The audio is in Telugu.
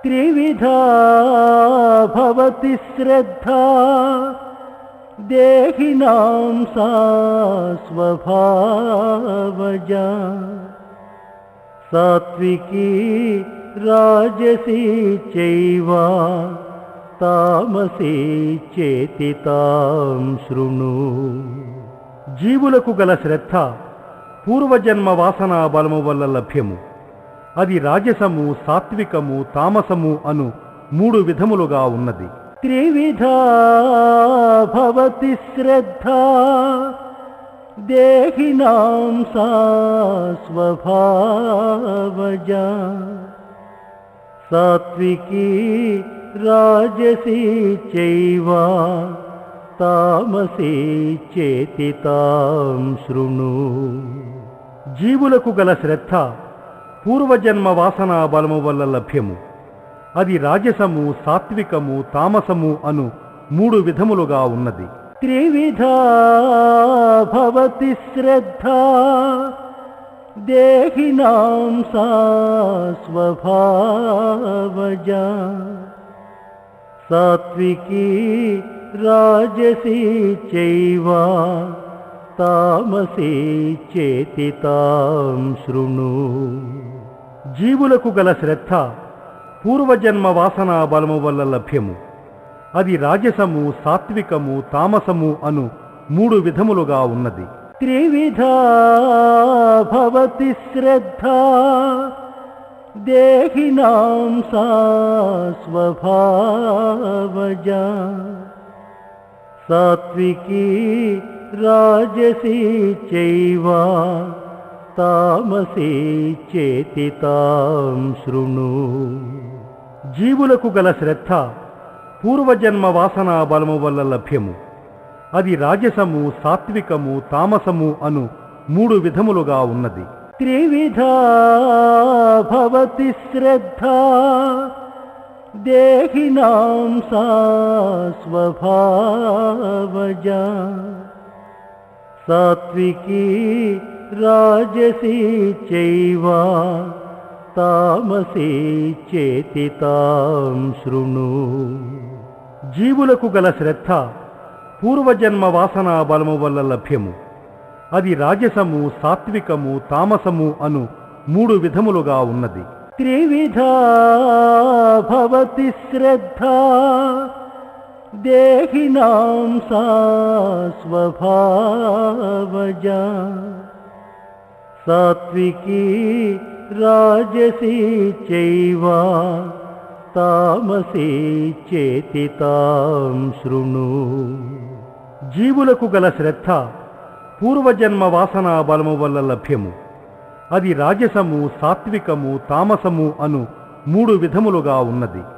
త్రివిధా భవతి శ్రద్ధా దేహినాం సా స్వభావజా సాత్వికీ రాజసీ చైవ తామసీ చేతి తాం శృణు జీవులకు గల శ్రద్ధ పూర్వజన్మ వాసనా బలము వల్ల లభ్యము అది రాజసము సాత్వికము తామసము అను మూడు విధములుగా ఉన్నది త్రివిధా భవతి శ్రద్ధా దేహినాం సా స్వభావజా సాత్వికీ రాజసీ చైవ తామసీ చేతి తాం శృణు జీవులకు గల శ్రద్ధ పూర్వజన్మ వాసనా బలము వల్ల లభ్యము అది రాజసము సాత్వికము తామసము అను మూడు విధములుగా ఉన్నది త్రివిధా భవతి శ్రద్ధా దేహినాం సా స్వభావజా సాత్వికీ రాజసీ చైవ తామసీ చేతి తాం శృణు జీవులకు గల శ్రద్ధ పూర్వజన్మ వాసనా బలము వల్ల లభ్యము అది రాజసము సాత్వికము తామసము అను మూడు విధములుగా ఉన్నది త్రివిధా భవతి శ్రద్ధా దేహినాం సా స్వభావజా సాత్వికీ రాజసీ చైవ తామసీ చేతి తాం శృణు జీవులకు గల శ్రద్ధ పూర్వజన్మ వాసనా బలము వల్ల లభ్యము అది రాజసము సాత్వికము తామసము అను మూడు విధములుగా ఉన్నది త్రివిధా భవతి శ్రద్ధా దేహినాం సా స్వభావజా సాత్వికీ రాజసీ చైవ తామసీ చేతి తాం శృణు జీవులకు గల శ్రద్ధ పూర్వజన్మ వాసనా బలము వల్ల లభ్యము అది రాజసము సాత్వికము తామసము అను మూడు విధములుగా ఉన్నది త్రివిధా భవతి శ్రద్ధా దేహినాం సా స్వభావజా సాత్వికీ రాజసీ చైవ తామసీ చేతి తాం శృణు జీవులకు గల శ్రద్ధ పూర్వజన్మ వాసనా బలము వల్ల లభ్యము అది రాజసము సాత్వికము తామసము అను మూడు విధములుగా ఉన్నది